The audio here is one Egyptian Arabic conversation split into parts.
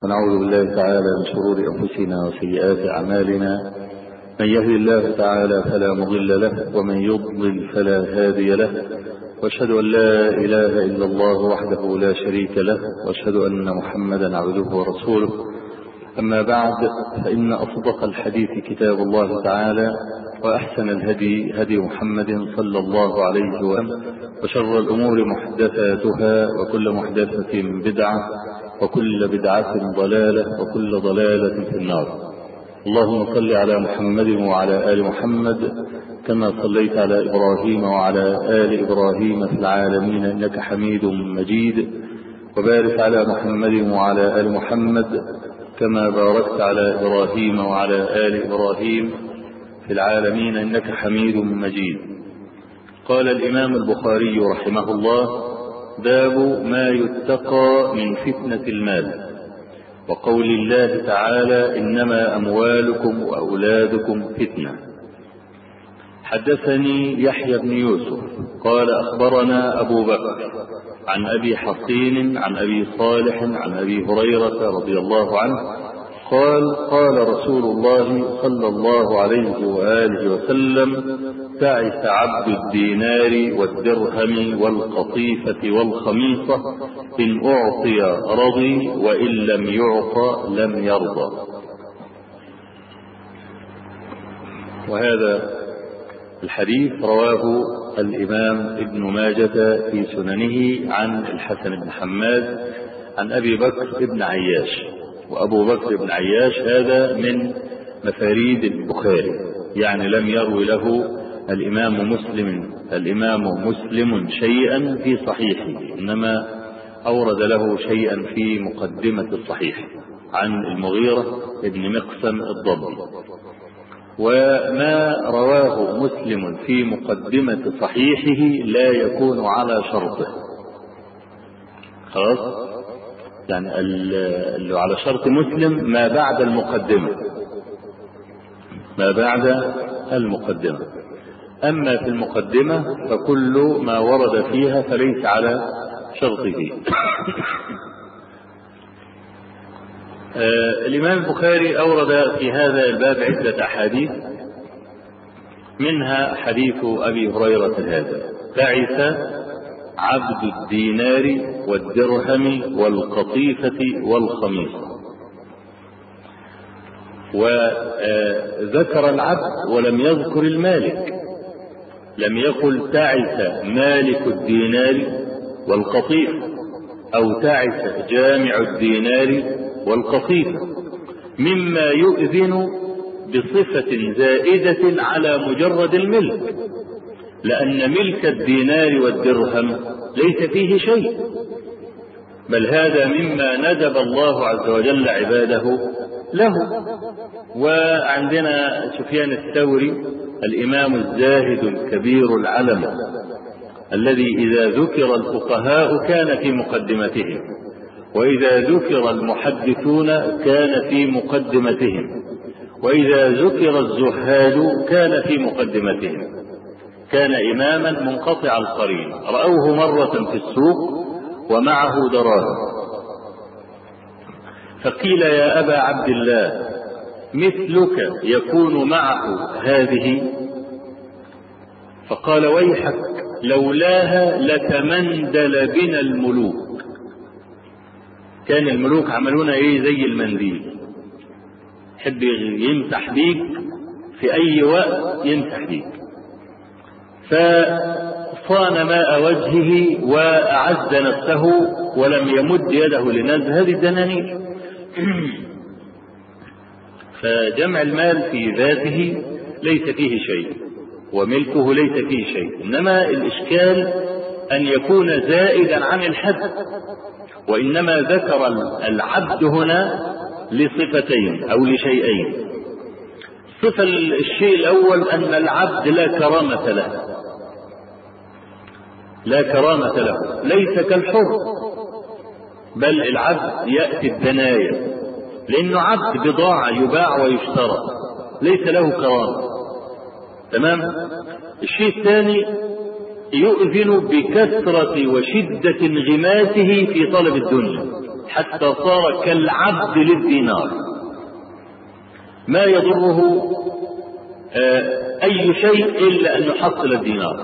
ونعوذ بالله تعالى من شرور أنفسنا وسيئات أعمالنا من يهدي الله تعالى فلا مضل له ومن يضلل فلا هادي له واشهد أن لا إله إلا الله وحده لا شريك له واشهد أن محمدا عبده ورسوله أما بعد فإن أصدق الحديث كتاب الله تعالى وأحسن الهدي هدي محمد صلى الله عليه وسلم وشر الأمور محدثاتها وكل محدثة بدعة وكل بدعة ضلالة وكل ضلالة في النار اللهم صل على محمد وعلى آل محمد كما صليت على إبراهيم وعلى آل إبراهيم في العالمين إنك حميد مجيد وبارك على محمد وعلى آل محمد كما باركت على إبراهيم وعلى آل إبراهيم في العالمين إنك حميد مجيد قال الإمام البخاري رحمه الله باب ما يتقى من فتنة المال وقول الله تعالى إنما أموالكم وأولادكم فتنة حدثني يحيى بن يوسف قال أخبرنا أبو بكر عن أبي حصين عن أبي صالح عن أبي هريرة رضي الله عنه قال قال رسول الله صلى الله عليه وآله وسلم تعس عبد الدينار والدرهم والقطيفة والخميصة إن أعطي رضي وإن لم يعط لم يرضى وهذا الحديث رواه الإمام ابن ماجة في سننه عن الحسن بن حماد عن أبي بكر بن عياش وأبو بكر بن عياش هذا من مفاريد البخاري يعني لم يروي له الإمام مسلم الإمام مسلم شيئا في صحيحه إنما أورد له شيئا في مقدمة الصحيح عن المغيرة بن مقسم الضبي وما رواه مسلم في مقدمة صحيحه لا يكون على شرطه خلاص يعني اللي على شرط مسلم ما بعد المقدمة ما بعد المقدمة أما في المقدمة فكل ما ورد فيها فليس على شرطه آه الإمام البخاري أورد في هذا الباب عدة أحاديث منها حديث أبي هريرة هذا تعس عبد الدينار والدرهم والقطيفة والخميصة وذكر العبد ولم يذكر المالك لم يقل تعس مالك الدينار والقطيفة أو تعس جامع الدينار والقطيفة مما يؤذن بصفة زائدة على مجرد الملك لأن ملك الدينار والدرهم ليس فيه شيء بل هذا مما ندب الله عز وجل عباده له وعندنا سفيان الثوري الإمام الزاهد الكبير العلم الذي إذا ذكر الفقهاء كان في مقدمتهم وإذا ذكر المحدثون كان في مقدمتهم وإذا ذكر الزهاد كان في مقدمتهم كان إماما منقطع القرين رأوه مرة في السوق ومعه دراهم فقيل يا أبا عبد الله مثلك يكون معه هذه فقال ويحك لولاها لتمندل بنا الملوك كان الملوك عملونا ايه زي المنديل يحب يمسح بيك في اي وقت يمسح بيك فصان ماء وجهه واعز نفسه ولم يمد يده لنزل هذه الدنانير فجمع المال في ذاته ليس فيه شيء وملكه ليس فيه شيء انما الاشكال ان يكون زائدا عن الحد وانما ذكر العبد هنا لصفتين او لشيئين صفة الشيء الاول ان العبد لا كرامة له لا كرامة له ليس كالحر بل العبد يأتي الدنايا لأنه عبد بضاعة يباع ويشترى ليس له كرامة تمام الشيء الثاني يؤذن بكثرة وشدة انغماسه في طلب الدنيا حتى صار كالعبد للدينار ما يضره أي شيء إلا أن يحصل الدينار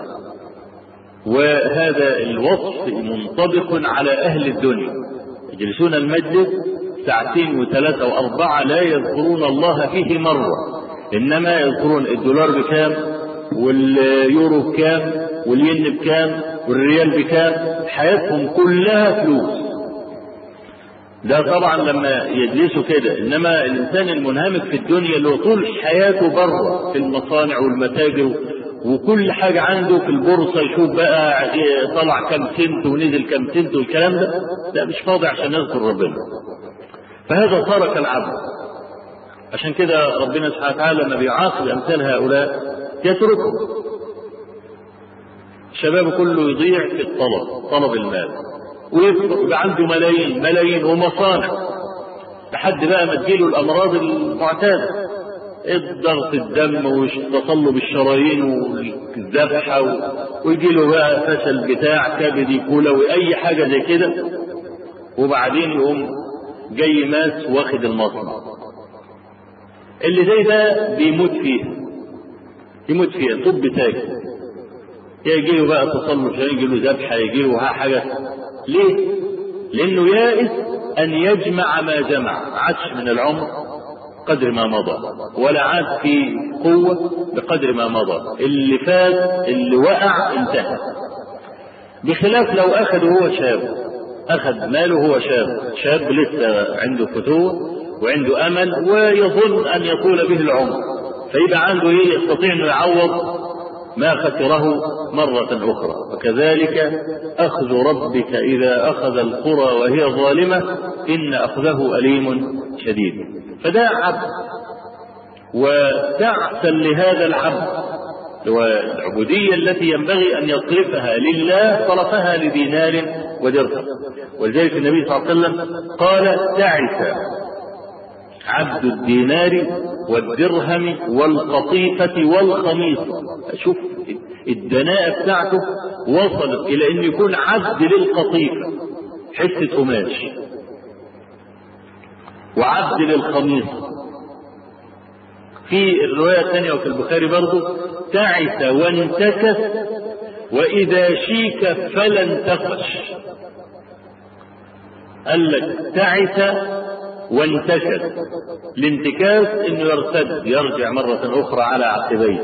وهذا الوصف منطبق على أهل الدنيا يجلسون المجلس ساعتين وثلاثة وأربعة لا يذكرون الله فيه مرة إنما يذكرون الدولار بكام واليورو بكام والين بكام والريال بكام حياتهم كلها فلوس ده طبعا لما يجلسوا كده انما الانسان المنهمك في الدنيا اللي هو طول حياته بره في المصانع والمتاجر وكل حاجة عنده في البورصة يشوف بقى طلع كم سنت ونزل كم سنت والكلام ده لا مش فاضي عشان يذكر ربنا فهذا صار كالعبد عشان كده ربنا سبحانه وتعالى لما بيعاقب امثال هؤلاء يتركهم الشباب كله يضيع في الطلب طلب المال ويبقى عنده ملايين ملايين ومصانع لحد بقى ما تجيله الامراض المعتاده ضغط الدم وتصلب الشرايين والذبحه ويجي له بقى فشل بتاع كبدي كلوي اي حاجه زي كده وبعدين يقوم جاي ماس واخد المصنع اللي زي ده بيموت فيها يموت فيها طب تاجر يجي له بقى تصلب شرايين يجي له ذبحه يجي له حاجه ليه؟ لأنه يائس أن يجمع ما جمع عادش من العمر قدر ما مضى ولا عاد في قوة بقدر ما مضى اللي فات اللي وقع انتهى بخلاف لو أخذ هو شاب أخذ ماله هو شاب شاب لسه عنده فتوة وعنده أمل ويظن أن يطول به العمر فيبقى عنده إيه يستطيع أنه يعوض ما خسره مرة أخرى وكذلك أخذ ربك إذا أخذ القرى وهي ظالمة إن أخذه أليم شديد فده عبد وتعسا لهذا العبد والعبودية التي ينبغي أن يصرفها لله صرفها لدينار ودرهم ولذلك النبي صلى الله عليه وسلم قال تعس عبد الدينار والدرهم والقطيفة والخميص شوف الدناءة بتاعته وصلت إلى أن يكون عبد للقطيفة حتة قماش وعبد للخميص في الرواية الثانية وفي البخاري برضه تعس وانتكس وإذا شيك فلا انتقش قال لك تعس وانتكس الانتكاس انه يرتد يرجع مرة اخرى على عقبيه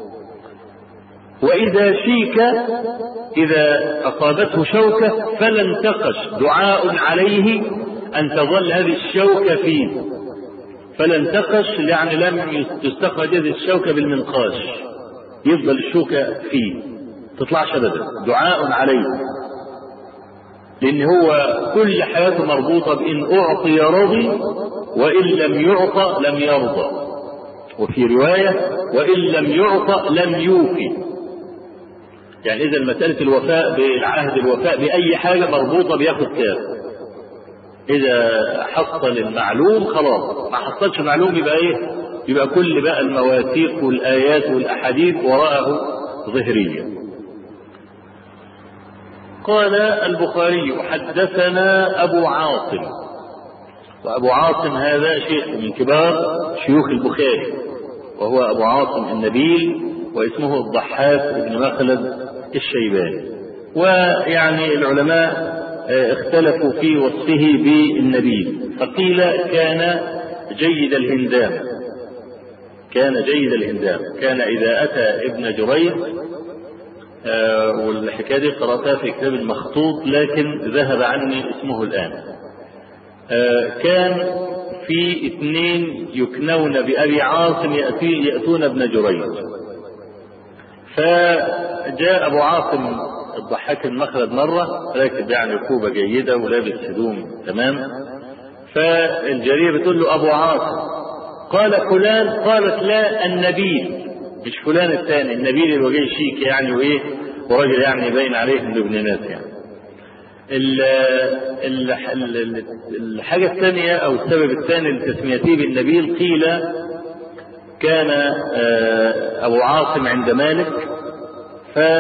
واذا شيك اذا اصابته شوكة فلا انتقش دعاء عليه ان تظل هذه الشوكة فيه فلا انتقش يعني لم تستخرج هذه الشوكة بالمنقاش يفضل الشوكة فيه تطلعش ابدا دعاء عليه لان هو كل حياته مربوطة بان اعطي رضي وان لم يعطى لم يرضى وفي رواية وان لم يعطى لم يوفي يعني اذا مسألة الوفاء بالعهد الوفاء باي حاجة مربوطة بياخد كام اذا حصل المعلوم خلاص ما حصلش معلوم يبقى ايه يبقى كل بقى المواثيق والايات والاحاديث وراءه ظهريه قال البخاري حدثنا أبو عاصم وأبو عاصم هذا شيخ من كبار شيوخ البخاري وهو أبو عاصم النبيل واسمه الضحاك بن مخلد الشيباني ويعني العلماء اختلفوا في وصفه بالنبيل فقيل كان جيد الهندام كان جيد الهندام كان إذا أتى ابن جريج آه والحكايه دي قراتها في كتاب المخطوط لكن ذهب عني اسمه الان. آه كان في اثنين يكنون بابي عاصم يأتي ياتون ابن جريج. فجاء ابو عاصم الضحاك المخلد مره راكب يعني ركوبه جيده ولابس هدوم تمام. فالجاريه بتقول له ابو عاصم قال فلان قالت لا النبيل مش فلان الثاني النبيل اللي وجاي شيك يعني وايه وراجل يعني باين عليه من ابن ناس يعني ال ال ال الحاجة الثانية أو السبب الثاني لتسميته بالنبيل قيل كان أبو عاصم عند مالك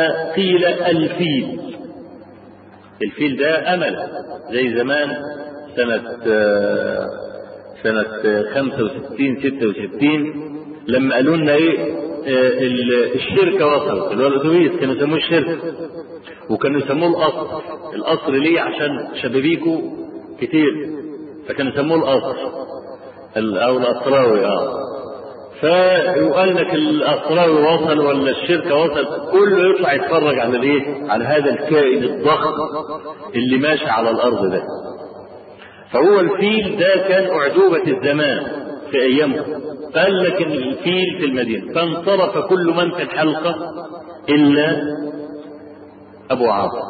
فقيل الفيل الفيل ده أمل زي زمان سنة سنة 65 66 لما قالوا لنا ايه الشركة وصلت اللي هو الاتوبيس كانوا يسموه الشركة وكانوا يسموه القصر القصر ليه عشان شبابيكه كتير فكانوا يسموه القصر او القصراوي اه فيقال لك القصراوي وصل ولا الشركة وصل كله يطلع يتفرج على الايه على هذا الكائن الضخم اللي ماشي على الارض ده فهو الفيل ده كان اعجوبة الزمان في ايامه قال لك الفيل في المدينة فانصرف كل من في الحلقة الا ابو عاصم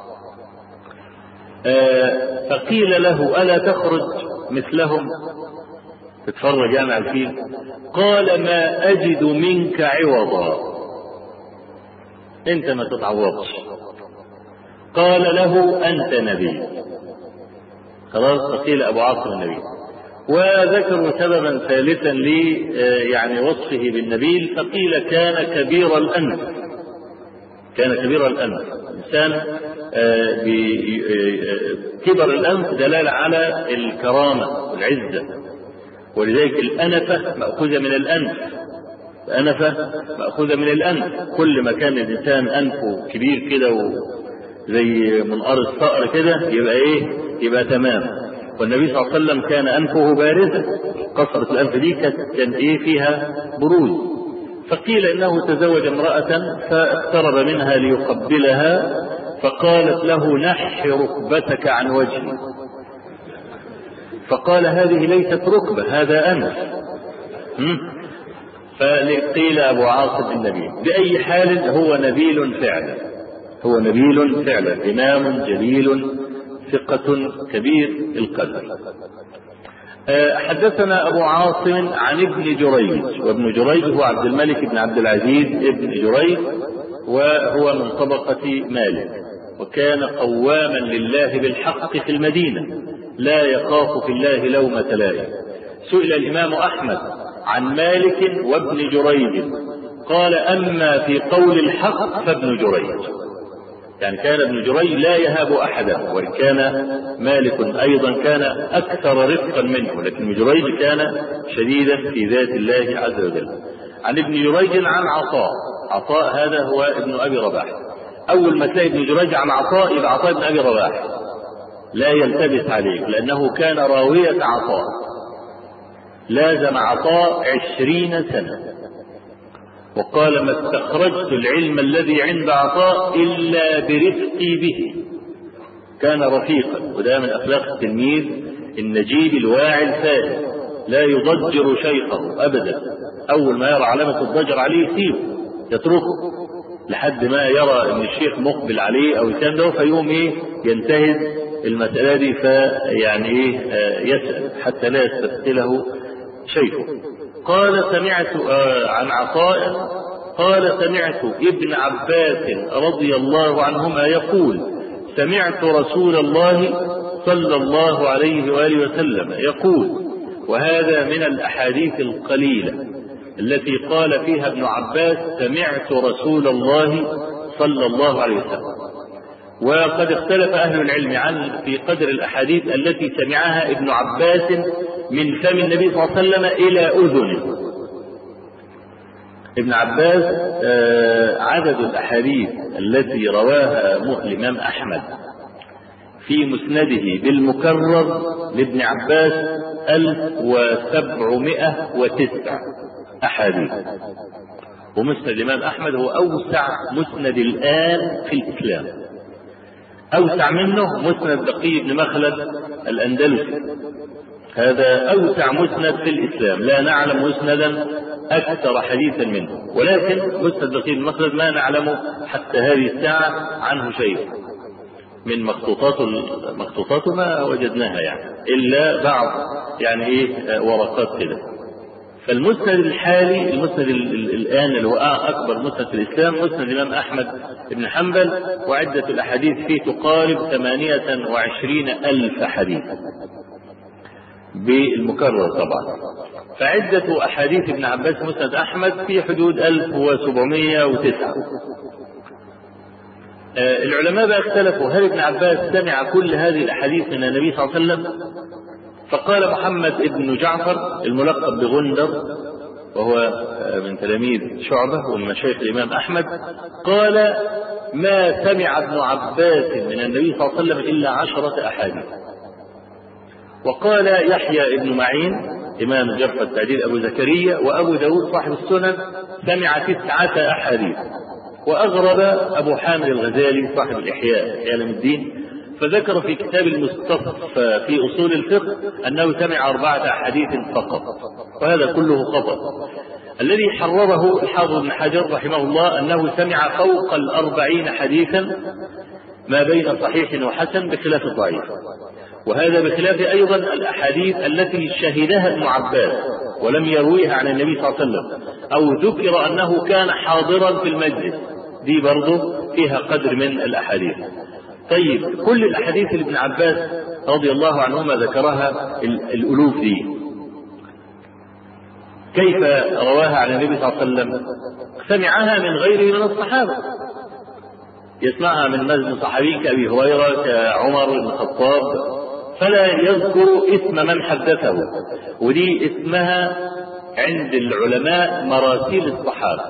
آه فقيل له الا تخرج مثلهم تتفرج يعني على الفيل قال ما اجد منك عوضا انت ما تتعوضش قال له انت نبي خلاص فقيل ابو عاصم النبي وذكروا سببا ثالثا لي يعني وصفه بالنبيل فقيل كان كبير الانف كان كبير الانف انسان كبر الانف دلاله على الكرامه والعزه ولذلك الانفه ماخوذه من الانف الانفه ماخوذه من الانف كل ما كان الانسان انفه كبير كده زي منقار الصقر كده يبقى ايه يبقى تمام والنبي صلى الله عليه وسلم كان انفه بارزه قصرة الانف دي كان ايه فيها بروز فقيل انه تزوج امرأة فاقترب منها ليقبلها فقالت له نح ركبتك عن وجهي فقال هذه ليست ركبة هذا أنف فقيل أبو عاصم النبي بأي حال هو نبيل فعلا هو نبيل فعلا إمام جليل ثقة كبير القدر حدثنا أبو عاصم عن ابن جريج وابن جريج هو عبد الملك بن عبد العزيز ابن جريج وهو من طبقة مالك وكان قواما لله بالحق في المدينة لا يخاف في الله لومة لائم سئل الإمام أحمد عن مالك وابن جريج قال أما في قول الحق فابن جريج يعني كان ابن جريج لا يهاب أحدا وإن كان مالك أيضا كان أكثر رفقا منه لكن ابن جريج كان شديدا في ذات الله عز وجل عن ابن جريج عن عطاء عطاء هذا هو ابن أبي رباح أول ما تلاقي ابن جريج عن عطاء يبقى عطاء بن أبي رباح لا يلتبس عليك لأنه كان راوية عطاء لازم عطاء عشرين سنة وقال ما استخرجت العلم الذي عند عطاء إلا برفقي به كان رفيقا وده من أخلاق التلميذ النجيب الواعي الفاهم لا يضجر شيخه أبدا أول ما يرى علامة الضجر عليه يسيبه يتركه لحد ما يرى ان الشيخ مقبل عليه او الكلام ده فيقوم ايه ينتهز المسألة دي فيعني ايه يسأل حتى لا يستثقله شيخه قال سمعت عن عطاء قال سمعت ابن عباس رضي الله عنهما يقول سمعت رسول الله صلى الله عليه واله وسلم يقول وهذا من الاحاديث القليله التي قال فيها ابن عباس سمعت رسول الله صلى الله عليه وسلم وقد اختلف اهل العلم عن في قدر الاحاديث التي سمعها ابن عباس من فم النبي صلى الله عليه وسلم الى اذنه ابن عباس عدد الاحاديث التي رواها الامام احمد في مسنده بالمكرر لابن عباس 1709 أحاديث ومسند الإمام أحمد هو أوسع مسند الآن في الإسلام أوسع منه مسند بقي بن مخلد الأندلسي هذا أوسع مسند في الإسلام لا نعلم مسندا أكثر حديثا منه ولكن مسند بقي بن مخلد ما نعلم حتى هذه الساعة عنه شيء من مخطوطات مخطوطات ما وجدناها يعني إلا بعض يعني إيه ورقات كده فالمسند الحالي المسند الآن اللي هو أكبر مسند في الإسلام مسند الإمام أحمد بن حنبل وعدة الأحاديث فيه تقارب ثمانية وعشرين ألف حديث بالمكرر طبعا فعدة أحاديث ابن عباس مسند أحمد في حدود 1709 آه العلماء بقى اختلفوا هل ابن عباس سمع كل هذه الاحاديث من النبي صلى الله عليه وسلم فقال محمد بن جعفر الملقب بغندر وهو من تلاميذ شعبة ومن مشايخ الإمام أحمد قال ما سمع ابن عباس من النبي صلى الله عليه وسلم إلا عشرة أحاديث وقال يحيى بن معين إمام الجرح والتعديل أبو زكريا وأبو داود صاحب السنن سمع تسعة أحاديث وأغرب أبو حامد الغزالي صاحب الإحياء إحياء الدين فذكر في كتاب المستصفى في أصول الفقه أنه سمع أربعة أحاديث فقط وهذا كله خطأ الذي حرره الحافظ بن حجر رحمه الله أنه سمع فوق الأربعين حديثا ما بين صحيح وحسن بخلاف الضعيف وهذا بخلاف أيضا الأحاديث التي شهدها ابن عباس ولم يرويها عن النبي صلى الله عليه وسلم أو ذكر أنه كان حاضرا في المجلس دي برضه فيها قدر من الأحاديث طيب كل الأحاديث اللي ابن عباس رضي الله عنهما ذكرها الألوف دي كيف رواها عن النبي صلى الله عليه وسلم سمعها من غيره من الصحابة يسمعها من مجد صحابي كأبي هريرة كعمر بن الخطاب فلا يذكر اسم من حدثه ودي اسمها عند العلماء مراسيل الصحابة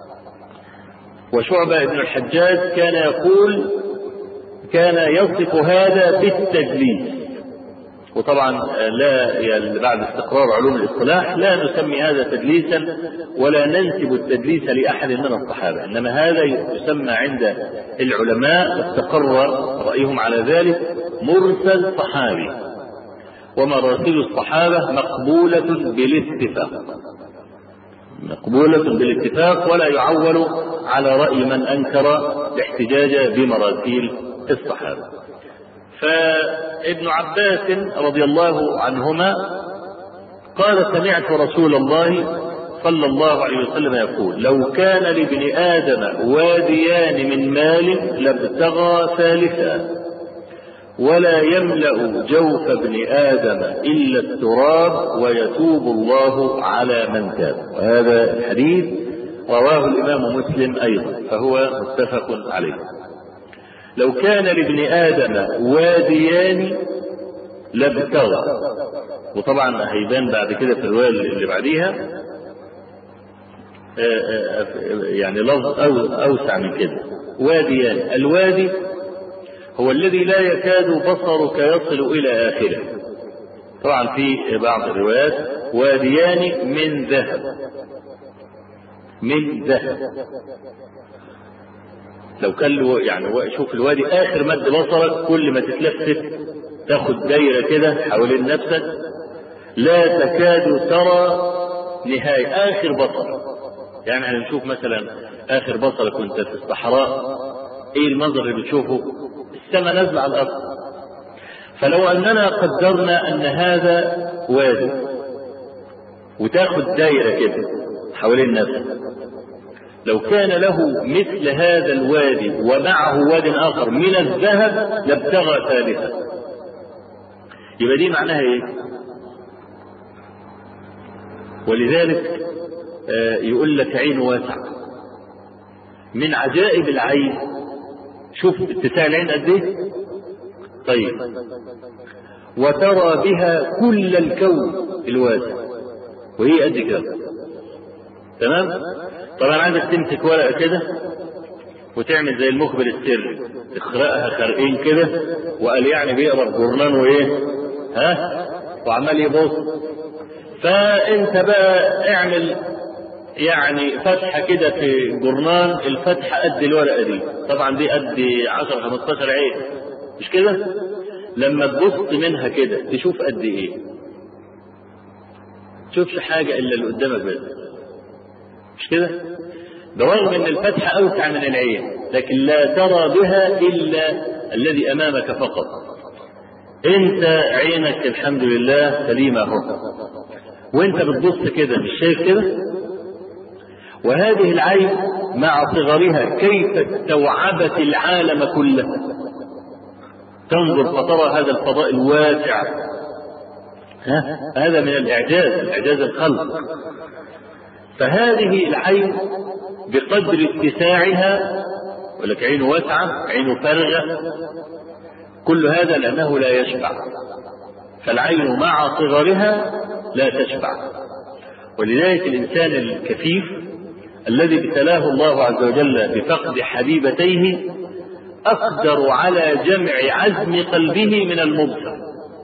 وشعبة بن الحجاج كان يقول كان يصف هذا بالتدليس وطبعا لا يعني بعد استقرار علوم الاصطلاح لا نسمي هذا تدليسا ولا ننسب التدليس لاحد من الصحابه انما هذا يسمى عند العلماء استقر رايهم على ذلك مرسل صحابي ومراسيل الصحابه مقبوله بالاتفاق مقبولة بالاتفاق ولا يعول على رأي من أنكر الاحتجاج بمراسيل الصحابة فابن عباس رضي الله عنهما قال سمعت رسول الله صلى الله عليه وسلم يقول لو كان لابن آدم واديان من مال لابتغى ثالثا ولا يملأ جوف ابن آدم إلا التراب ويتوب الله على من تاب وهذا الحديث رواه الإمام مسلم أيضا فهو متفق عليه لو كان لابن آدم واديان لابتغى وطبعا هيبان بعد كده في الرواية اللي بعديها يعني لفظ أو أوسع من كده واديان الوادي هو الذي لا يكاد بصرك يصل إلى آخره طبعا في بعض الروايات واديان من ذهب من ذهب لو كان يعني شوف الوادي اخر مد بصرك كل ما تتلفت تاخد دايره كده حوالين نفسك لا تكاد ترى نهايه اخر بصر يعني احنا نشوف مثلا اخر بصرك وانت في الصحراء ايه المنظر اللي بتشوفه السماء نازله على الارض فلو اننا قدرنا ان هذا وادي وتاخد دايره كده حوالين نفسك لو كان له مثل هذا الوادي ومعه واد اخر من الذهب لابتغى ثالثا يبقى دي معناها ايه ولذلك يقول لك عين واسع من عجائب العين شوف اتساع العين قد ايه طيب وترى بها كل الكون الواسع وهي قد كده تمام طبعا عايزك تمسك ورقه كده وتعمل زي المخبر السري تخرقها خرقين كده وقال يعني بيقرا الجورنان وايه ها وعمال يبص فانت بقى اعمل يعني فتحه كده في جورنان الفتحه قد الورقه دي طبعا دي قد 10 15 عين مش كده لما تبص منها كده تشوف قد ايه تشوفش حاجه الا اللي قدامك بس مش كده برغم ان الفتحة اوسع من العين لكن لا ترى بها الا الذي امامك فقط انت عينك الحمد لله سليمة اهو وانت بتبص كده مش شايف كده وهذه العين مع صغرها كيف استوعبت العالم كله تنظر فترى هذا الفضاء الواسع ها؟ هذا من الاعجاز اعجاز الخلق فهذه العين بقدر اتساعها يقول لك عينه واسعة عينه فارغة كل هذا لأنه لا يشبع فالعين مع صغرها لا تشبع ولذلك الإنسان الكفيف الذي ابتلاه الله عز وجل بفقد حبيبتيه أقدر على جمع عزم قلبه من المبصر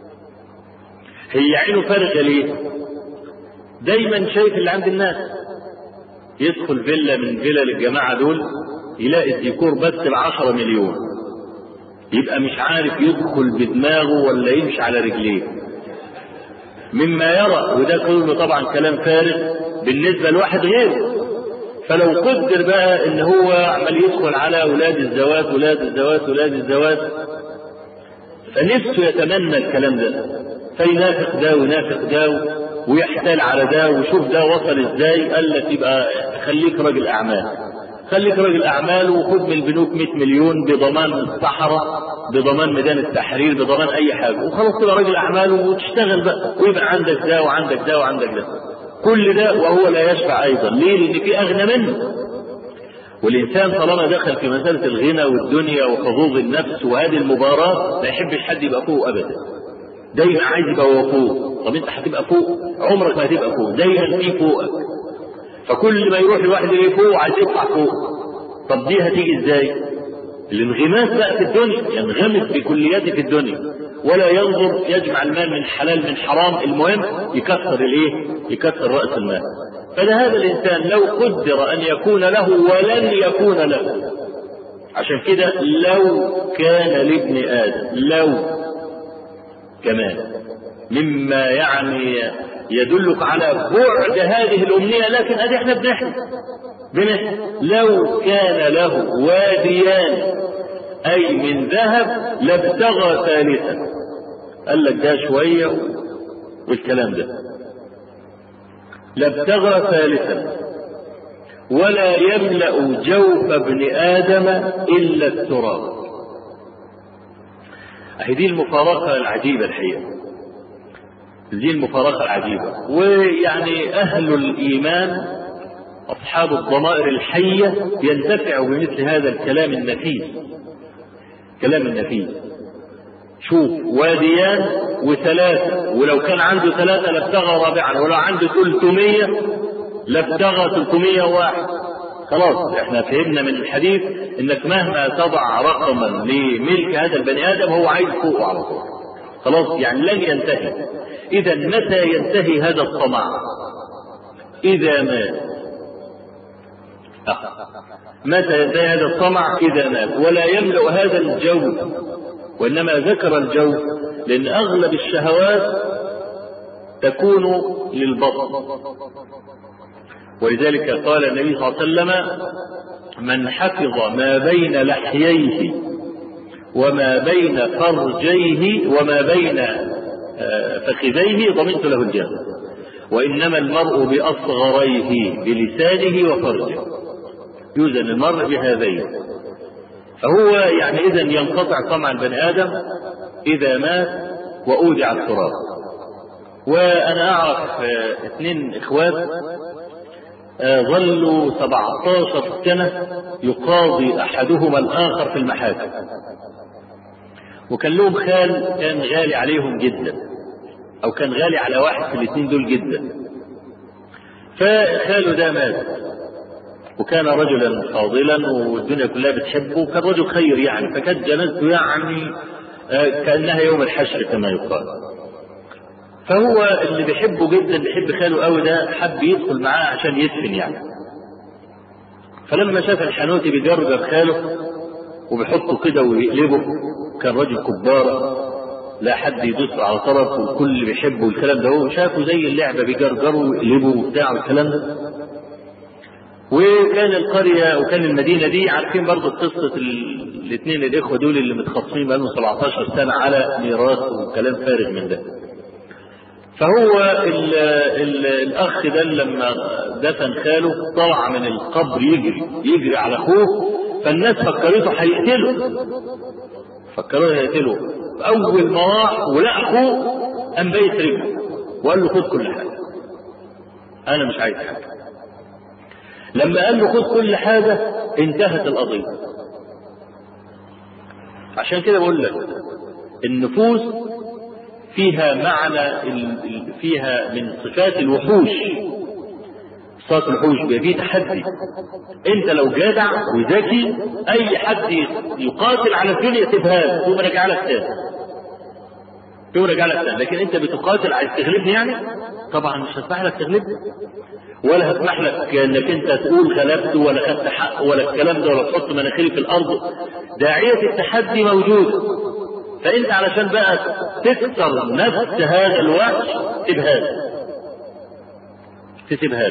هي عينه فارغة ليه؟ دايما شايف اللي عند الناس يدخل فيلا من فيلا الجماعة دول يلاقي الديكور بس بعشرة مليون يبقى مش عارف يدخل بدماغه ولا يمشي على رجليه مما يرى وده كله طبعا كلام فارغ بالنسبة لواحد غيره فلو قدر بقى ان هو عمال يدخل على اولاد الزواج اولاد الزواج اولاد الزواج فنفسه يتمنى الكلام ده فينافق ده وينافق ده ويحتال على ده وشوف ده وصل ازاي قال لك يبقى خليك راجل اعمال خليك راجل اعمال وخد من البنوك 100 مليون بضمان الصحراء بضمان ميدان التحرير بضمان اي حاجه وخلاص تبقى راجل اعمال وتشتغل بقى ويبقى عندك ده وعندك ده وعندك ده كل ده وهو لا يشفع ايضا ليه لان في اغنى منه والانسان طالما دخل في مساله الغنى والدنيا وحظوظ النفس وهذه المباراه ما يحبش حد يبقى فوق ابدا دايما عايز يبقى هو فوق طب انت هتبقى فوق عمرك ما هتبقى فوق دايما في فوقك فكل ما يروح الواحد اللي فوق عايز يطلع فوق طب دي هتيجي ازاي الانغماس بقى في الدنيا ينغمس بكلياته في الدنيا ولا ينظر يجمع المال من حلال من حرام المهم يكسر الايه يكسر راس المال فلهذا الانسان لو قدر ان يكون له ولن يكون له عشان كده لو كان لابن ادم لو كمان مما يعني يدلك على بعد هذه الأمنية لكن أدي احنا بنحلم بنحلم لو كان له واديان أي من ذهب لابتغى ثالثا قال لك ده شوية والكلام ده لابتغى ثالثا ولا يملأ جوف ابن آدم إلا التراب أهي دي المفارقة العجيبة الحقيقة دي المفارقة العجيبة ويعني أهل الإيمان أصحاب الضمائر الحية ينتفعوا بمثل هذا الكلام النفيس كلام النفيس شوف واديان وثلاثة ولو كان عنده ثلاثة لابتغى رابعا ولو عنده 300 لابتغى 301 خلاص احنا فهمنا من الحديث انك مهما تضع رقما لملك هذا البني ادم هو عايز فوقه على طول خلاص يعني لن ينتهي اذا متى ينتهي هذا الطمع اذا مات أه. متى ينتهي هذا الطمع اذا مات ولا يملا هذا الجو وانما ذكر الجو لان اغلب الشهوات تكون للبطن ولذلك قال النبي صلى الله عليه وسلم من حفظ ما بين لحييه وما بين فرجيه وما بين فخذيه ضمنت له الجنة وإنما المرء بأصغريه بلسانه وفرجه يوزن المرء بهذين فهو يعني إذا ينقطع طمع البني آدم إذا مات وأودع التراب وأنا أعرف اثنين إخوات ظلوا 17 سنة يقاضي أحدهما الآخر في المحاكم وكان لهم خال كان غالي عليهم جدا أو كان غالي على واحد في الاثنين دول جدا فخاله ده مات وكان رجلا فاضلا والدنيا كلها بتحبه وكان رجل خير يعني فكانت جنازته يعني كأنها يوم الحشر كما يقال فهو اللي بيحبه جدا بيحب خاله قوي ده حب يدخل معاه عشان يدفن يعني فلما شاف الحنوتي بيجرجر خاله وبيحطه كده ويقلبه كان راجل كبارة لا حد يدوس على طرف والكل بيحبه والكلام ده هو شافه زي اللعبة بيجرجره ويقلبه وبتاع والكلام ده وكان القرية وكان المدينة دي عارفين برضه قصة الاثنين الإخوة دول اللي متخصصين بقالهم 17 سنة على ميراث وكلام فارغ من ده. فهو ال ال الاخ ده لما دفن خاله طلع من القبر يجري يجري على اخوه فالناس فكرته هيقتله فكروه هيقتله اول ما راح ولقى اخوه قام بيت رجله وقال له خد كل حاجه انا مش عايز حاجه لما قال له خد كل حاجه انتهت القضيه عشان كده بقول لك النفوس فيها معنى فيها من صفات الوحوش صفات الوحوش بيبقى فيه تحدي انت لو جدع وذكي اي حد يقاتل على الدنيا سيبها ثم رجع لك تاني ثم رجع لك تاني لكن انت بتقاتل عايز تغلبني يعني طبعا مش هسمح لك تغلبني ولا هسمح لك انك انت تقول غلبت ولا خدت حق ولا الكلام ده ولا تحط مناخيري في الارض داعية التحدي موجودة فانت علشان بقى تكسر نفس هذا الوحش سيبها تسيبها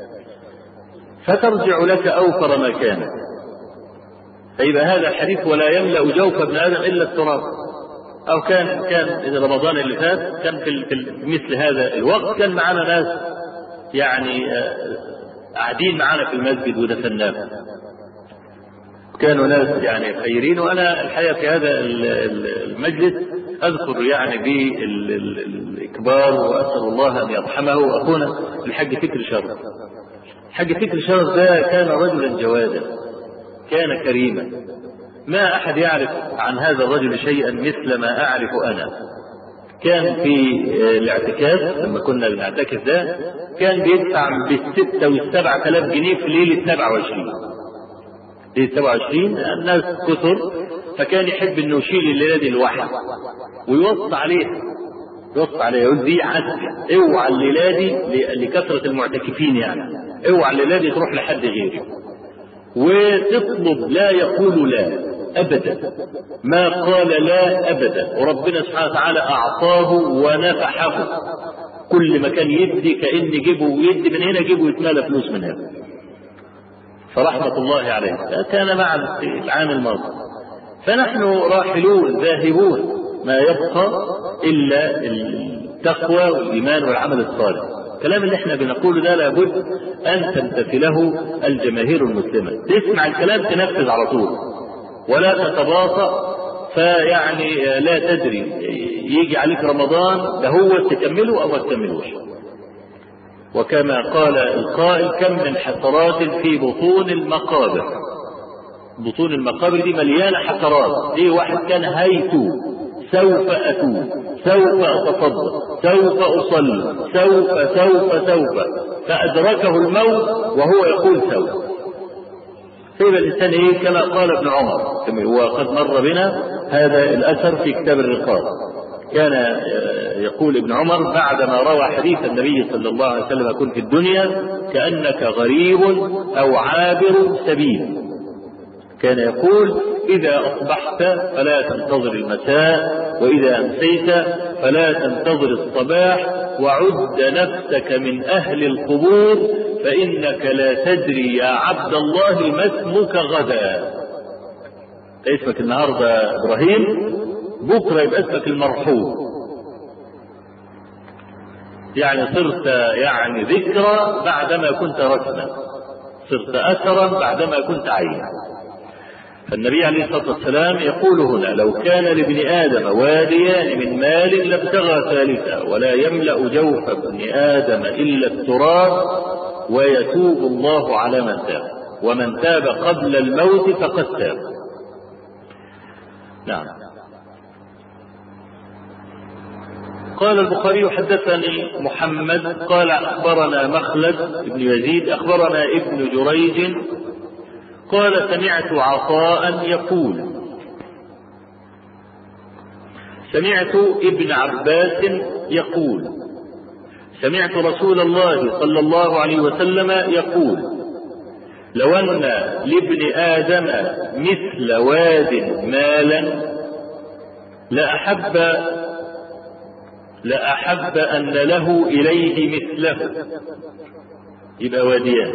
فترجع لك اوفر ما كان فيبقى هذا الحديث ولا يملا جوف ابن ادم الا التراب او كان كان رمضان اللي فات كان في مثل هذا الوقت كان معنا ناس يعني قاعدين معنا في المسجد ودفناهم كانوا ناس يعني خيرين وانا الحقيقه في هذا المجلس اذكر يعني بالاكبار واسال الله ان يرحمه اخونا الحاج فكر شرف. الحاج فكر شرف ده كان رجلا جوادا كان كريما ما احد يعرف عن هذا الرجل شيئا مثل ما اعرف انا كان في الاعتكاف لما كنا بنعتكف ده كان بيدفع بالستة والسبعة آلاف جنيه في ليلة 27 ليلة 27 الناس كثر فكان يحب انه يشيل الليلة دي لوحده ويوصي عليه يوصي عليه يقول دي عزة اوعى الليلة دي لكثرة المعتكفين يعني اوعى الليلة دي تروح لحد غيري وتطلب لا يقول لا ابدا ما قال لا ابدا وربنا سبحانه وتعالى اعطاه ونفحه كل ما كان يدي كان جيبه ويدي من هنا جيبه يتمالى فلوس من هنا فرحمة الله عليه كان معنا في العام الماضي فنحن راحلون ذاهبون ما يبقى إلا التقوى والإيمان والعمل الصالح الكلام اللي احنا بنقوله ده لابد أن تمتثله الجماهير المسلمة تسمع الكلام تنفذ على طول ولا تتباطأ فيعني لا تدري يجي عليك رمضان ده هو تكمله أو ما تكملوش وكما قال القائل كم من حسرات في بطون المقابر بطون المقابر دي مليانة حسرات دي واحد كان هيتو سوف أتوب سوف أتصدق سوف أصلي سوف سوف سوف فأدركه الموت وهو يقول سوف سيب الإنسان إيه كما قال ابن عمر وقد مر بنا هذا الأثر في كتاب الرقاب كان يقول ابن عمر بعدما روى حديث النبي صلى الله عليه وسلم كن في الدنيا كأنك غريب أو عابر سبيل كان يقول إذا أصبحت فلا تنتظر المساء وإذا أمسيت فلا تنتظر الصباح وعد نفسك من أهل القبور فإنك لا تدري يا عبد الله ما اسمك غدا اسمك النهاردة إبراهيم بكرة يبقى اسمك المرحوم يعني صرت يعني ذكرى بعدما كنت رسما صرت أثرا بعدما كنت عينا فالنبي عليه الصلاة والسلام يقول هنا لو كان لابن آدم واديان من مال لابتغى ثالثا ولا يملأ جوف ابن آدم إلا التراب ويتوب الله على من تاب ومن تاب قبل الموت فقد تاب نعم قال البخاري حدثني محمد قال أخبرنا مخلد بن يزيد أخبرنا ابن جريج قال سمعت عطاء يقول سمعت ابن عباس يقول سمعت رسول الله صلى الله عليه وسلم يقول لو ان لابن ادم مثل واد مالا لاحب لاحب ان له اليه مثله يبقى واديان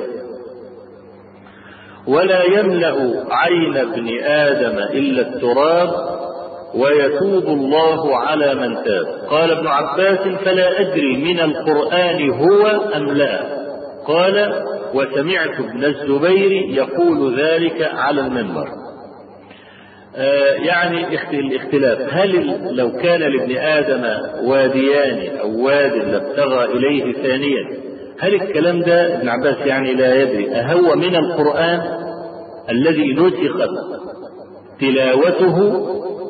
ولا يملا عين ابن ادم الا التراب ويتوب الله على من تاب قال ابن عباس فلا ادري من القران هو ام لا قال وسمعت ابن الزبير يقول ذلك على المنبر آه يعني الاختلاف هل لو كان لابن ادم واديان او واد لابتغى اليه ثانيا هل الكلام ده ابن عباس يعني لا يدري أهو من القرآن الذي نسخت تلاوته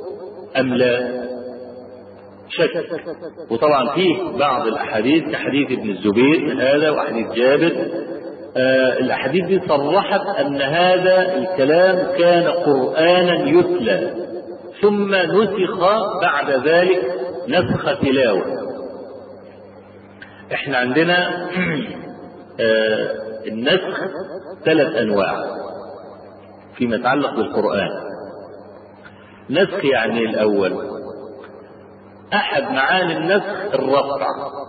أم لا شك وطبعا فيه بعض الأحاديث كحديث ابن الزبير هذا وحديث جابر آه الأحاديث دي صرحت أن هذا الكلام كان قرآنا يتلى ثم نسخ بعد ذلك نسخ تلاوة احنا عندنا آه النسخ ثلاث أنواع فيما يتعلق بالقرآن نسخ يعني الأول أحد معاني النسخ الرفع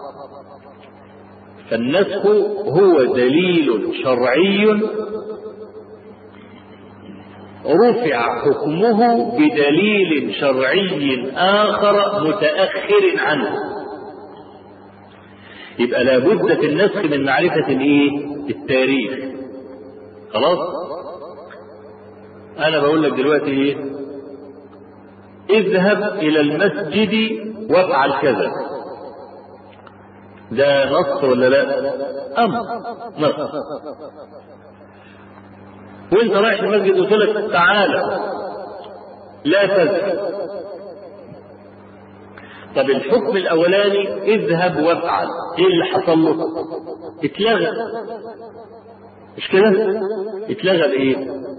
فالنسخ هو دليل شرعي رفع حكمه بدليل شرعي آخر متأخر عنه يبقى لابد في النسخ من معرفة الايه؟ التاريخ خلاص؟ أنا بقول لك دلوقتي ايه؟ اذهب إلى المسجد وافعل كذا ده نص ولا لا؟ أمر نص وانت رايح المسجد قلت لك تعالى لا تذهب طب الحكم الاولاني اذهب وافعل ايه اللي حصل له اتلغى مش كده اتلغى بايه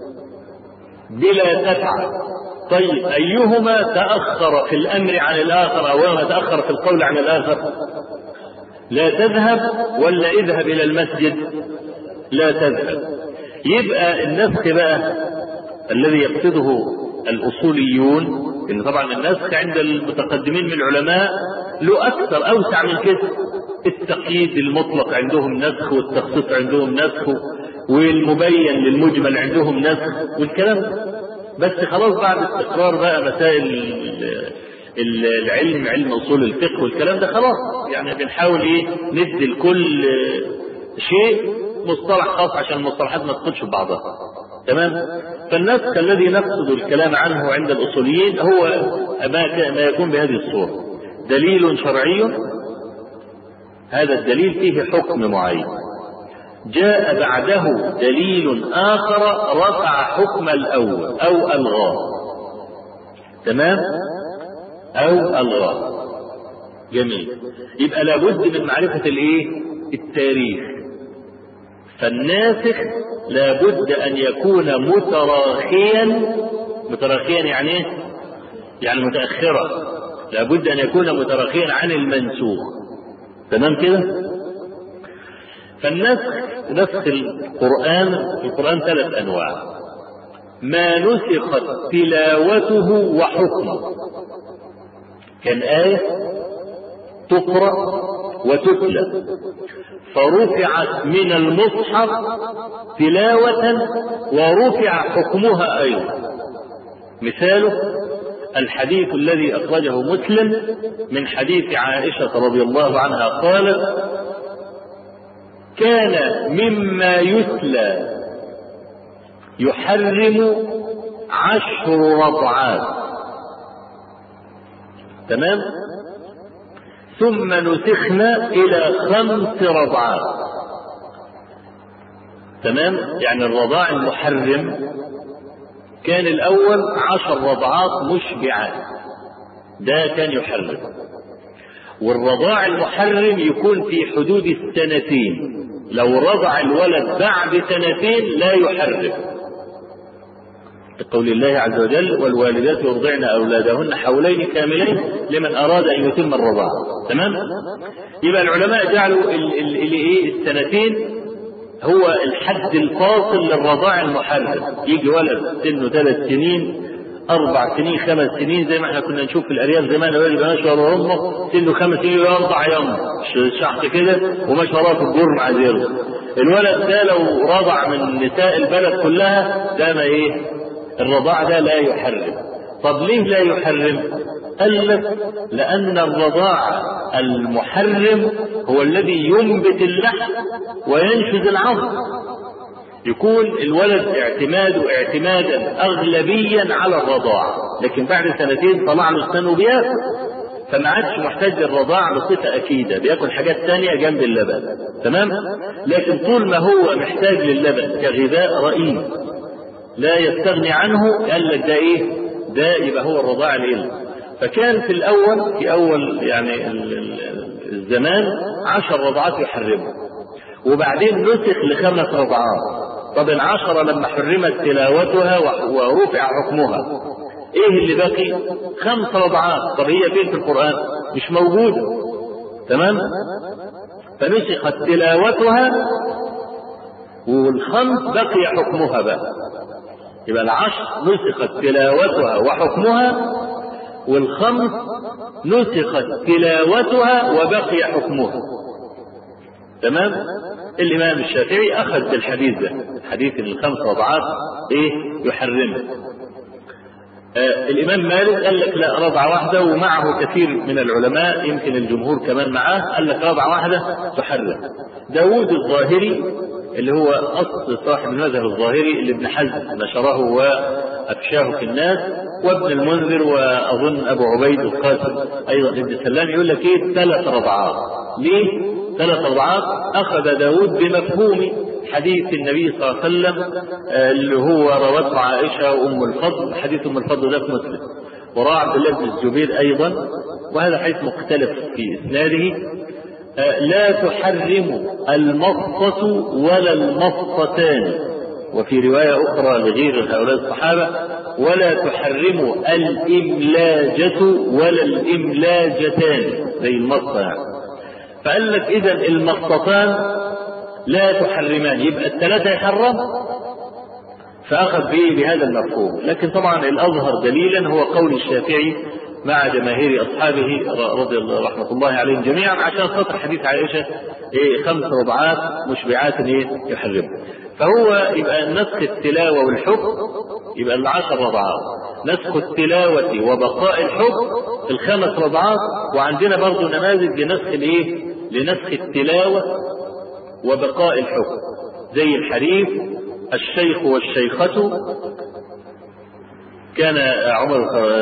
بلا تفعل طيب ايهما تاخر في الامر عن الاخر او ايهما تاخر في القول عن الاخر لا تذهب ولا اذهب الى المسجد لا تذهب يبقى النسخ بقى الذي يقصده الاصوليون ان طبعا النسخ عند المتقدمين من العلماء له اكثر اوسع من كده التقييد المطلق عندهم نسخ والتخصيص عندهم نسخ والمبين للمجمل عندهم نسخ والكلام بس خلاص بعد استقرار بقى مسائل العلم علم اصول الفقه والكلام ده خلاص يعني بنحاول ايه ندي لكل شيء مصطلح خاص عشان المصطلحات ما تدخلش في بعضها تمام فالنسخ الذي نقصد الكلام عنه عند الاصوليين هو ما ما يكون بهذه الصوره دليل شرعي هذا الدليل فيه حكم معين جاء بعده دليل اخر رفع حكم الاول او الغاه تمام او الغاه جميل يبقى لابد من معرفه الايه التاريخ فالناسخ لابد ان يكون متراخيا متراخيا يعني ايه يعني متاخرا لابد ان يكون متراخيا عن المنسوخ تمام كده فالنسخ نسخ القران القران ثلاث انواع ما نسخت تلاوته وحكمه كان ايه تقرا وتتلى فرفعت من المصحف تلاوة ورفع حكمها أيضا مثاله الحديث الذي أخرجه مسلم من حديث عائشة رضي الله عنها قالت كان مما يتلى يحرم عشر رضعات تمام ثم نسخنا إلى خمس رضعات تمام يعني الرضاع المحرم كان الأول عشر رضعات مشبعات ده كان يحرم والرضاع المحرم يكون في حدود السنتين لو رضع الولد بعد سنتين لا يحرم لقول الله عز وجل والوالدات يرضعن اولادهن حولين كاملين لمن اراد ان يتم الرضاعه تمام يبقى العلماء جعلوا الايه السنتين هو الحد الفاصل للرضاع المحرم يجي ولد سنه ثلاث سنين اربع سنين خمس سنين زي ما احنا كنا نشوف في الارياف زمان الولد يبقى ماشي ورا امه سنه خمس سنين يرضع يوم شحط كده وماشي وراه في الجور مع زيرو الولد ده لو رضع من نساء البلد كلها ده ما ايه الرضاع ده لا يحرم طب ليه لا يحرم قال لك لأن الرضاع المحرم هو الذي ينبت اللحم وينشز العظم يكون الولد اعتماده اعتمادا اغلبيا على الرضاعة لكن بعد سنتين طلع له السن وبياكل فما عادش محتاج الرضاع بصفة أكيدة بياكل حاجات تانية جنب اللبن تمام لكن طول ما هو محتاج للبن كغذاء رئيس لا يستغني عنه قال لك ده ايه ده يبقى هو الرضاع الايه فكان في الأول في أول يعني الزمان عشر رضعات يحرمها وبعدين نسخ لخمس رضعات طب العشرة لما حرمت تلاوتها ورفع حكمها ايه اللي بقي خمس رضعات طب هي فين في القرآن مش موجودة تمام فنسخت تلاوتها والخمس بقي حكمها بقى يبقى العشر نسخت تلاوتها وحكمها والخمس نسخت تلاوتها وبقي حكمها تمام الامام الشافعي اخذ بالحديث ده حديث الخمس رضعات ايه يحرمه آه الامام مالك قال لك لا رضعه واحده ومعه كثير من العلماء يمكن الجمهور كمان معاه قال لك رضعه واحده تحرم داوود الظاهري اللي هو اصل صاحب المذهب الظاهري اللي ابن حزم نشره وافشاه في الناس وابن المنذر واظن ابو عبيد القاسم ايضا ابن سلام يقول لك ايه ثلاث رضعات ليه؟ ثلاث رضعات اخذ داود بمفهوم حديث النبي صلى الله عليه وسلم اللي هو روته عائشه وام الفضل حديث ام الفضل ده في مسلم وراى عبد الله بن الزبير ايضا وهذا حديث مختلف في اسناده لا تحرم المصة ولا المصتان وفي رواية أخرى لغير هؤلاء الصحابة ولا تحرم الإملاجة ولا الإملاجتان زي المصة يعني فقال لك إذا المصتان لا تحرمان يبقى الثلاثة يحرم فأخذ به بهذا المفهوم لكن طبعا الأظهر دليلا هو قول الشافعي مع جماهير أصحابه رضي الله رحمة الله عليهم جميعا عشان خاطر حديث عائشة إيه خمس رضعات مشبعات إيه يحرم فهو يبقى نسخ التلاوة والحكم يبقى العشر رضعات نسخ التلاوة وبقاء الحكم الخمس رضعات وعندنا برضو نماذج لنسخ الايه لنسخ التلاوة وبقاء الحكم زي الحديث الشيخ والشيخة كان عمر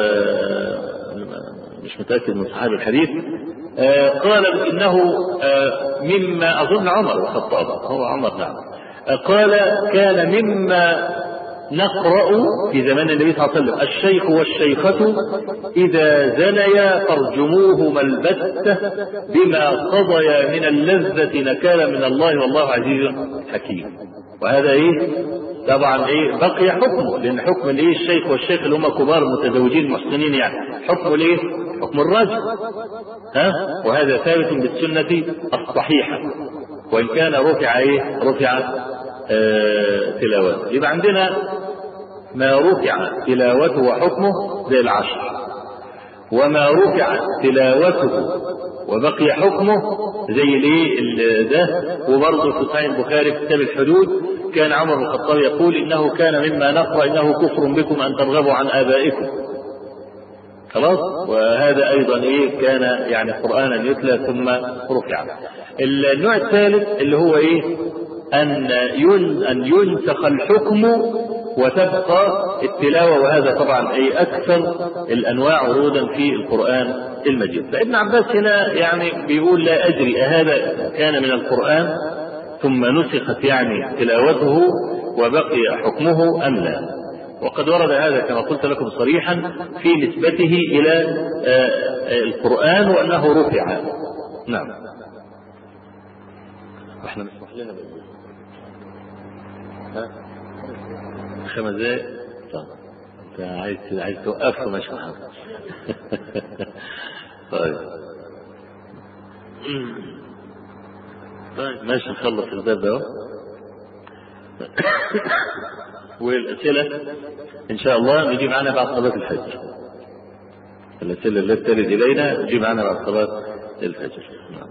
مش متأكد من صحابي الحديث قال إنه مما أظن عمر الخطاب هو عمر نعم قال كان مما نقرأ في زمان النبي صلى الله عليه وسلم الشيخ والشيخة إذا زنيا فارجموهما البتة بما قضيا من اللذة نكالا من الله والله عزيز حكيم وهذا إيه طبعا ايه بقي حكمه لان حكم الايه الشيخ والشيخ اللي هم كبار متزوجين محسنين يعني حكم الايه حكم الرجل ها وهذا ثابت بالسنة الصحيحة وان كان رفع ايه رفع آه تلاوته يبقى عندنا ما رفع تلاوته وحكمه زي العشر وما رفع تلاوته وبقي حكمه زي الايه ده وبرضه في صحيح البخاري في كتاب الحدود كان عمر بن الخطاب يقول انه كان مما نقرا انه كفر بكم ان ترغبوا عن ابائكم خلاص وهذا ايضا ايه كان يعني قرانا يتلى ثم رفع النوع الثالث اللي هو ايه ان ين ان ينسخ الحكم وتبقى التلاوه وهذا طبعا اي اكثر الانواع ورودا في القران المجيد فابن عباس هنا يعني بيقول لا ادري اهذا كان من القران ثم نسخت يعني تلاوته وبقي حكمه ام لا وقد ورد هذا كما قلت لكم صريحا في نسبته الى القران وانه رفع نعم احنا مسموح لنا ها خمس دقايق طيب انت عايز عايز توقفه ماشي طيب طيب ماشي نخلص الباب ده والأسئلة إن شاء الله نجي معنا بعد صلاة الفجر الأسئلة التي ترد إلينا نجي معنا بعد صلاة الفجر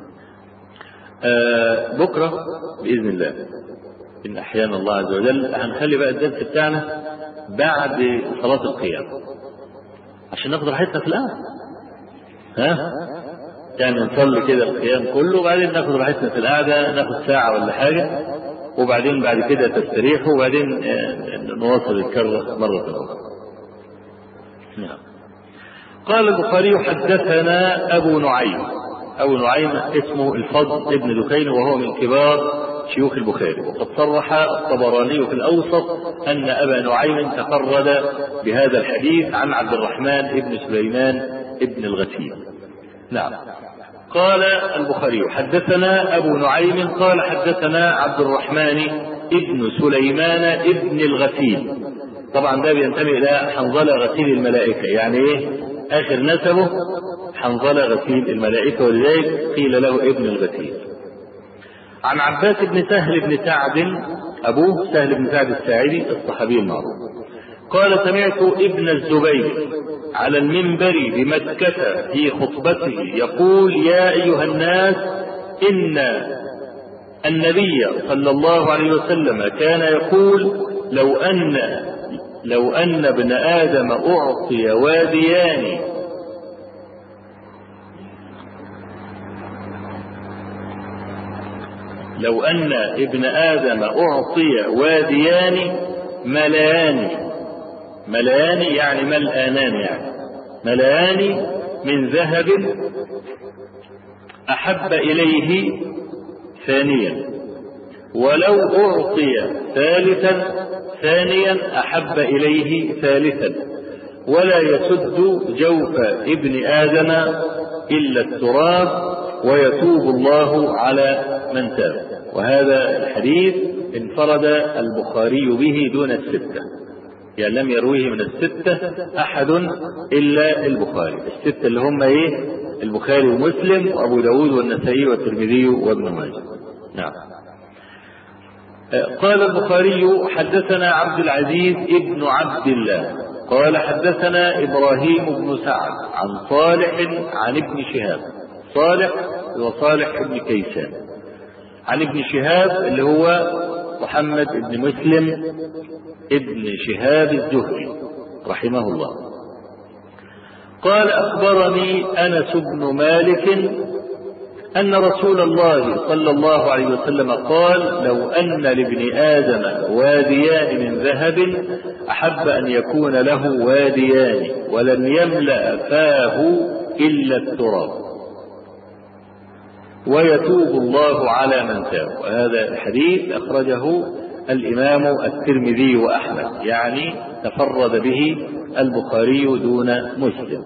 آه بكرة بإذن الله إن أحيانا الله عز وجل هنخلي بقى الدرس بتاعنا بعد صلاة القيام عشان ناخد راحتنا في الآن ها يعني نصلي كده القيام كله وبعدين ناخد راحتنا في القعدة ناخد ساعة ولا حاجة وبعدين بعد كده تستريحوا وبعدين نواصل الكرة مرة أخرى. نعم. قال البخاري حدثنا أبو نعيم أبو نعيم اسمه الفضل ابن دكين وهو من كبار شيوخ البخاري وقد صرح الطبراني في الأوسط أن أبا نعيم تفرد بهذا الحديث عن عبد الرحمن بن سليمان ابن الغسيل نعم قال البخاري حدثنا أبو نعيم قال حدثنا عبد الرحمن ابن سليمان ابن الغسيل طبعا ده بينتمي إلى حنظلة غسيل الملائكة يعني إيه آخر نسبه حنظلة غسيل الملائكة ولذلك قيل له ابن الغسيل عن عباس بن سهل بن سعد أبوه سهل بن سعد الساعدي الصحابي المعروف قال سمعت ابن الزبير على المنبر بمكة في خطبته يقول يا أيها الناس إن النبي صلى الله عليه وسلم كان يقول لو أن لو أن ابن آدم أعطي واديان لو أن ابن آدم أعطي واديان مليان مليان يعني ملآنان يعني ملآن من ذهب أحب إليه ثانيا ولو أعطي ثالثا ثانيا أحب إليه ثالثا ولا يسد جوف ابن آدم إلا التراب ويتوب الله على من تاب وهذا الحديث انفرد البخاري به دون الستة يعني لم يرويه من الستة أحد إلا البخاري الستة اللي هم إيه البخاري ومسلم وأبو داود والنسائي والترمذي وابن ماجه نعم قال البخاري حدثنا عبد العزيز ابن عبد الله قال حدثنا إبراهيم بن سعد عن صالح عن ابن شهاب صالح وصالح بن كيسان عن ابن شهاب اللي هو محمد بن مسلم ابن شهاب الزهري رحمه الله قال أخبرني أنس بن مالك أن رسول الله صلى الله عليه وسلم قال لو أن لابن آدم واديان من ذهب أحب أن يكون له واديان ولن يملأ فاه إلا التراب ويتوب الله على من تاب وهذا الحديث أخرجه الإمام الترمذي وأحمد يعني تفرد به البخاري دون مسلم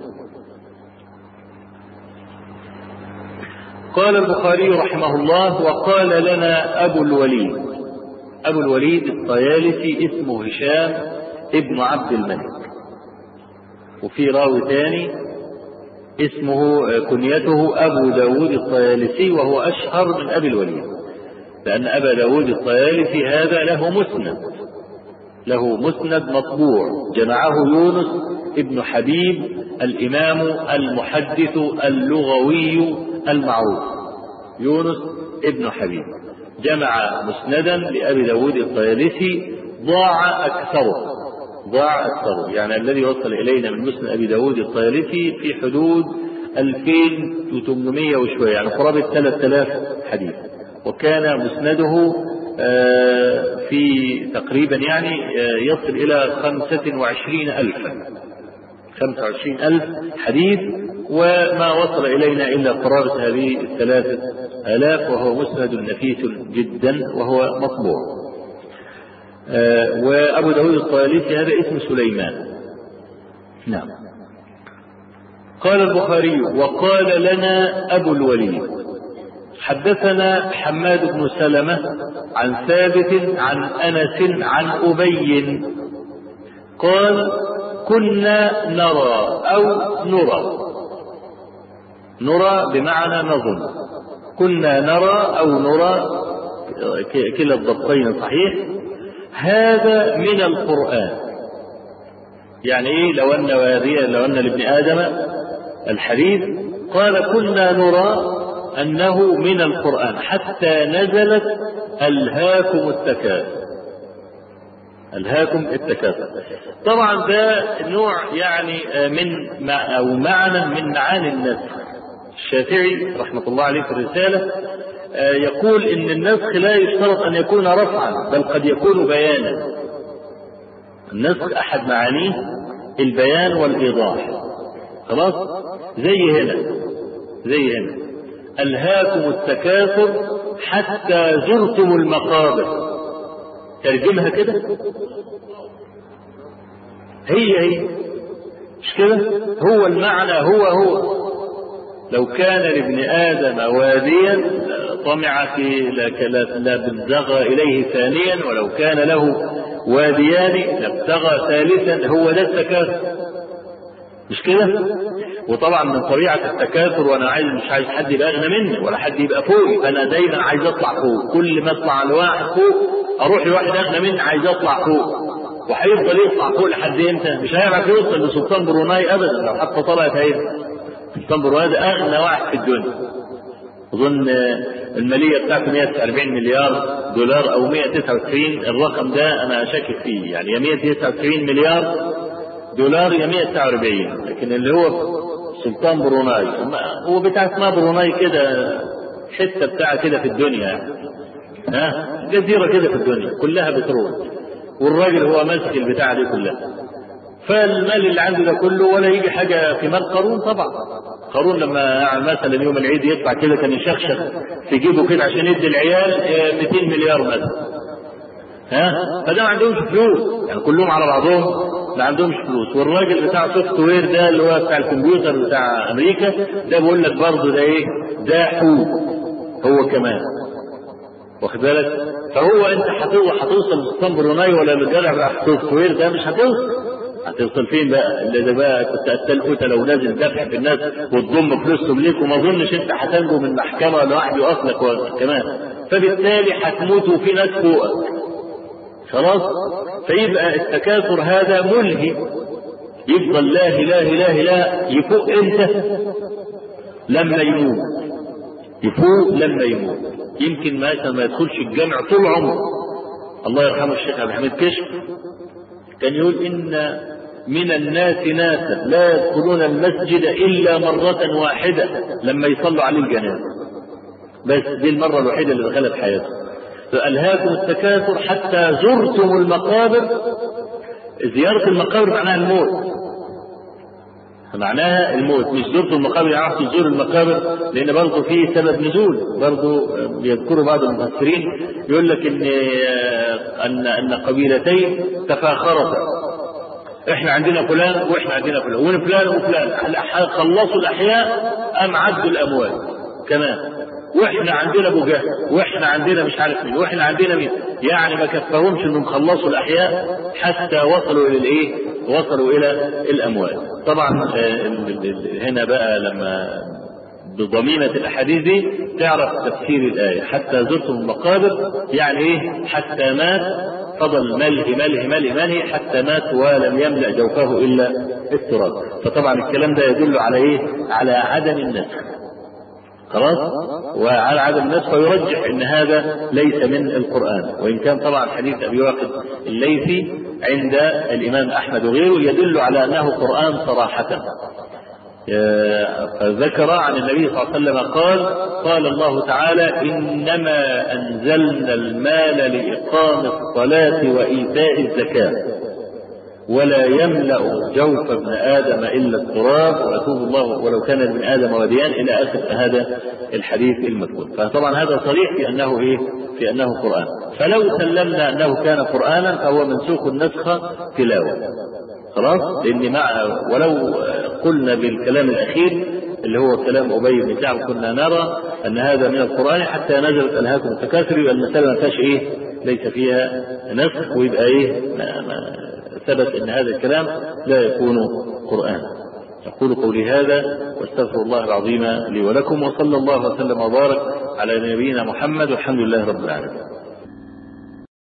قال البخاري رحمه الله وقال لنا أبو الوليد أبو الوليد الطيالسي اسمه هشام ابن عبد الملك وفي راوي ثاني اسمه كنيته أبو داود الطيالسي وهو أشهر من أبي الوليد لأن أبا داود الطيالسي هذا له مسند له مسند مطبوع جمعه يونس ابن حبيب الإمام المحدث اللغوي المعروف يونس ابن حبيب جمع مسندا لأبي داود الطيالسي ضاع أكثره ضاع أكثره يعني الذي وصل إلينا من مسند أبي داود الطيالسي في حدود 2800 وشوية يعني قرابة 3000 حديث وكان مسنده في تقريبا يعني يصل إلى خمسة وعشرين ألفا خمسة وعشرين ألف حديث وما وصل إلينا إلا قرابة هذه الثلاثة آلاف وهو مسند نفيس جدا وهو مطبوع وأبو داود الطيالسي هذا اسم سليمان نعم قال البخاري وقال لنا أبو الوليد حدثنا حماد بن سلمة عن ثابت عن أنس عن أبي قال كنا نرى أو نرى نرى بمعنى نظن كنا نرى أو نرى كلا الضبطين صحيح هذا من القرآن يعني إيه لو أن واريا لو أن لابن آدم الحديث قال كنا نرى أنه من القرآن حتى نزلت ألهاكم التكاثر ألهاكم التكاثر طبعا ده نوع يعني من أو معنى من معاني النسخ الشافعي رحمة الله عليه في الرسالة يقول إن النسخ لا يشترط أن يكون رفعا بل قد يكون بيانا النسخ أحد معانيه البيان والإيضاح خلاص زي هنا زي هنا ألهاكم التكاثر حتى زرتم المقابر ترجمها كده هي هي مش كده هو المعنى هو هو لو كان لابن آدم واديا طمع في لابتغى إليه ثانيا ولو كان له واديان لابتغى ثالثا هو ده التكاثر مش كده وطبعا من طبيعة التكاثر وانا عايز مش عايز حد يبقى اغنى مني ولا حد يبقى فوقي فانا دايما عايز اطلع فوق كل ما اطلع لواحد فوق اروح لواحد اغنى مني عايز اطلع فوق وهيفضل يطلع فوق لحد امتى؟ مش هيعرف يوصل لسلطان بروناي ابدا لو حتى طلعت هيدا سلطان بروناي ده اغنى واحد في الدنيا اظن الماليه بتاعته 140 مليار دولار او 199 الرقم ده انا شاكك فيه يعني يا 199 مليار دولار يا 149 لكن اللي هو سلطان بروناي هو بتاع اسمها بروناي كده حته بتاع كده في الدنيا يعني ها جزيره كده في الدنيا كلها بترول والراجل هو ماسك البتاعه دي كلها فالمال اللي عنده ده كله ولا يجي حاجه في مال قارون طبعا قارون لما مثلا يوم العيد يطلع كده كان يشخشخ في جيبه كده عشان يدي العيال 200 مليار مثلا ها فده ما عندهمش فلوس يعني كلهم على بعضهم ما عندهمش فلوس والراجل بتاع سوفت وير ده اللي هو بتاع الكمبيوتر بتاع امريكا ده بيقول لك برضه ده ايه ده حوت هو كمان واخد بالك فهو انت هتوصل لسلطان بروناي ولا الجدع بتاع السوفت وير ده مش هتوصل هتوصل فين بقى اللي بقى كنت قتال قوتة لو نازل دفع في الناس وتضم فلوسهم ليك وما اظنش انت هتنجو من محكمه لوحده يقف كمان فبالتالي هتموت وفي ناس فوقك خلاص فيبقى التكاثر هذا ملهي يفضل لا اله الا لا يفوق امتى لما يموت يفوق لما يموت يمكن مثلا ما يدخلش الجامع طول عمره الله يرحمه الشيخ عبد الحميد كشف كان يقول ان من الناس ناسا لا يدخلون المسجد الا مره واحده لما يصلوا عليه الجنازه بس دي المره الوحيده اللي دخلت حياته فألهاكم التكاثر حتى زرتم المقابر زيارة المقابر معناها الموت معناها الموت مش زرتم المقابر يعني تزور المقابر لأن برضه في سبب نزول برضه بيذكروا بعض المفسرين يقول لك إن أن أن قبيلتين تفاخرتا احنا عندنا فلان واحنا عندنا فلان وفلان وفلان خلصوا الاحياء ام عدوا الاموال كمان واحنا عندنا ابو جهل واحنا عندنا مش عارف مين واحنا عندنا مين يعني ما كفاهمش انهم خلصوا الاحياء حتى وصلوا الى الايه وصلوا الى الاموال طبعا هنا بقى لما بضميمة الأحاديث دي تعرف تفسير الآية حتى زرتم المقابر يعني إيه حتى مات فضل مله مله مله مله حتى مات ولم يملأ جوفه إلا التراب فطبعا الكلام ده يدل على إيه على عدم النسخ خلاص وعلى عدم النسخ فيرجح ان هذا ليس من القران وان كان طبعا حديث ابي واقد الليثي عند الامام احمد وغيره يدل على انه قران صراحه فذكر عن النبي صلى الله عليه وسلم قال قال الله تعالى انما انزلنا المال لاقام الصلاه وايتاء الزكاه ولا يملا جوف ابن ادم الا التراب ويتوب الله ولو كان ابن ادم وديان الى اخر هذا الحديث المذكور فطبعا هذا صريح في انه ايه في انه قران فلو سلمنا انه كان قرانا فهو منسوخ النسخ تلاوه خلاص لان مع ولو قلنا بالكلام الاخير اللي هو كلام ابي بن كعب كنا نرى ان هذا من القران حتى نزلت الهاكم التكاثر يبقى المساله ما فيهاش ايه ليس فيها نسخ ويبقى ايه ما ما ثبت ان هذا الكلام لا يكون قرآن أقول قولي هذا واستغفر الله العظيم لي ولكم وصلى الله وسلم وبارك على نبينا محمد والحمد لله رب العالمين